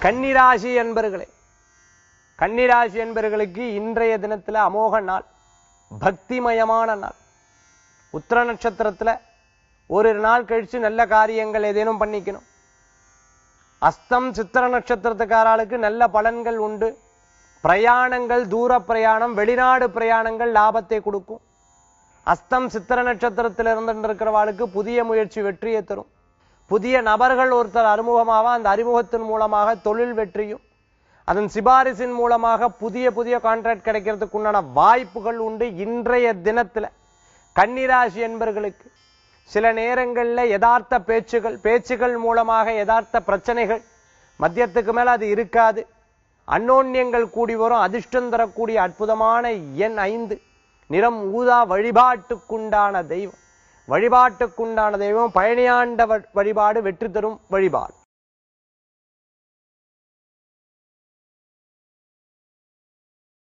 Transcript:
கன்னிராசி என்பர்களே கன்னிராசி என்பர்களுக்கு இன்றைய தினத்துல அமோக நாள் பக்திமயமான நாள் உத்திர நட்சத்திரத்துல ஒரு நாள் கழிச்சு நல்ல காரியங்கள் ஏதேனும் பண்ணிக்கணும் அஸ்தம் சித்திர நட்சத்திரத்துக்காராளுக்கு நல்ல பலன்கள் உண்டு பிரயாணங்கள் தூர பிரயாணம் வெளிநாடு பிரயாணங்கள் லாபத்தை கொடுக்கும் அஸ்தம் சித்திர நட்சத்திரத்தில் இருந்திருக்கிறவாளுக்கு புதிய முயற்சி வெற்றியை தரும் புதிய நபர்கள் ஒருத்தர் அறிமுகமாக அந்த அறிமுகத்தின் மூலமாக தொழில் வெற்றியும் அதன் சிபாரிசின் மூலமாக புதிய புதிய கான்ட்ராக்ட் கிடைக்கிறதுக்கு உண்டான வாய்ப்புகள் உண்டு இன்றைய தினத்துல கன்னிராசி என்பர்களுக்கு சில நேரங்கள்ல யதார்த்த பேச்சுகள் பேச்சுகள் மூலமாக யதார்த்த பிரச்சனைகள் மத்தியத்துக்கு மேல அது இருக்காது அன்னோன்யங்கள் கூடி வரும் அதிர்ஷ்டம் தரக்கூடிய அற்புதமான எண் ஐந்து நிறம் ஊதா வழிபாட்டுக்குண்டான தெய்வம் வழிபாட்டுக்குண்டான தெய்வம் பழனியாண்ட வ- வழிபாடு வெற்றி தரும் வழிபாடு